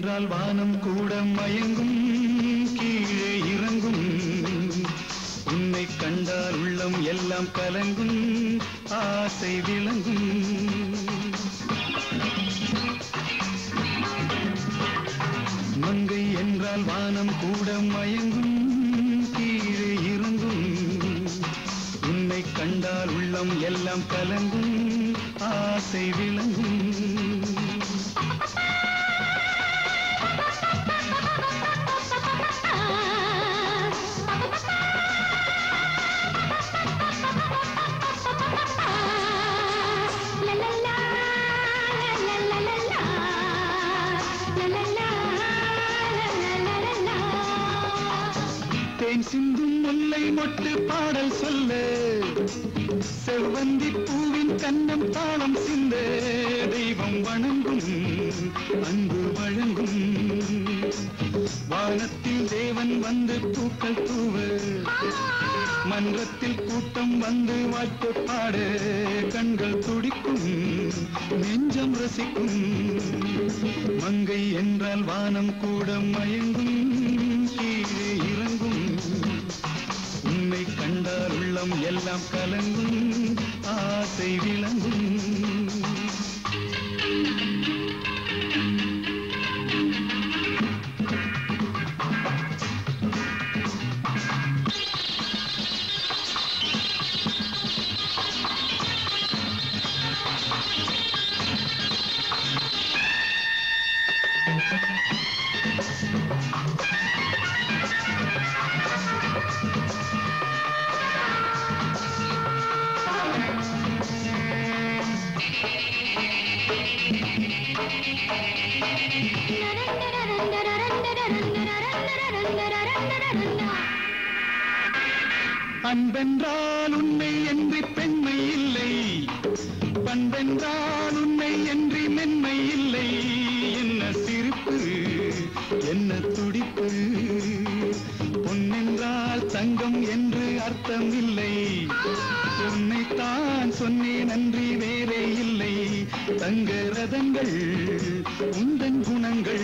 என்றால் வானம் கூட மயங்கும் கீழே இறங்கும் உன்னை கண்டால் உள்ளம் எல்லாம் கலங்கும் ஆசை விளங்கும் மங்கை என்றால் வானம் கூட மயங்கும் கீழே இறங்கும் உன்னை கண்டால் உள்ளம் எல்லாம் கலங்கும் ஆசை விளங்கும் தேன் சிந்தும் முல்லை மொட்டு பாடல் சொல்ல செவ்வந்தி பூவின் கண்ணம் தாளம் சிந்த தெய்வம் வணங்கும் அன்பு வழங்கும் வானத்தில் தேவன் வந்து பூக்கள் தூவ மன்றத்தில் கூட்டம் வந்து வாழ்த்து பாட கண்கள் துடிக்கும் நெஞ்சம் ரசிக்கும் மங்கை என்றால் வானம் கூட மயங்கும் கீழே இறங்கும் உன்னை கண்டால் உள்ளம் எல்லாம் கலங்கும் ஆசை விளங்கும் அன்பென்றால் உன்னை என்று பெண்மை இல்லை பண்பென்றால் உன்னை என்று மென்மை இல்லை என்ன சிரிப்பு என்ன துடிப்பு பொன்னென்றால் தங்கம் என்று அர்த்தம் இல்லை உன்னைத்தான் சொன்னேன் நன்றி வேறே இல்லை தங்க ரதங்கள் உந்தன் குணங்கள்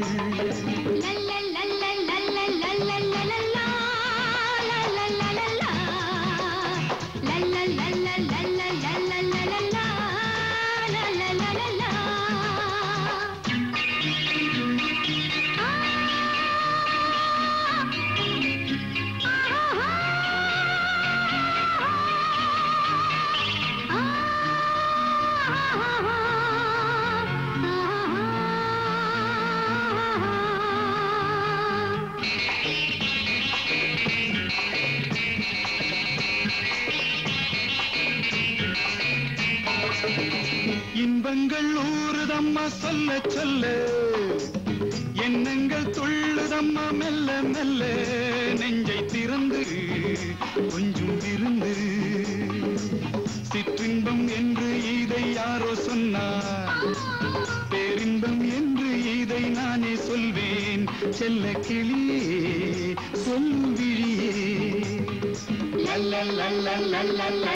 இன்பங்கள் ஊறுதம்மா சொல்ல சொல்ல எண்ணங்கள் துள்ளுதம்மா மெல்ல மெல்ல நெஞ்சை திறந்து கொஞ்சம் விருந்து சிற்றின்பம் என்று இதை யாரோ சொன்னார் பேரின்பம் என்று இதை நானே சொல்வேன் செல்ல கிளியே சொல் விழியே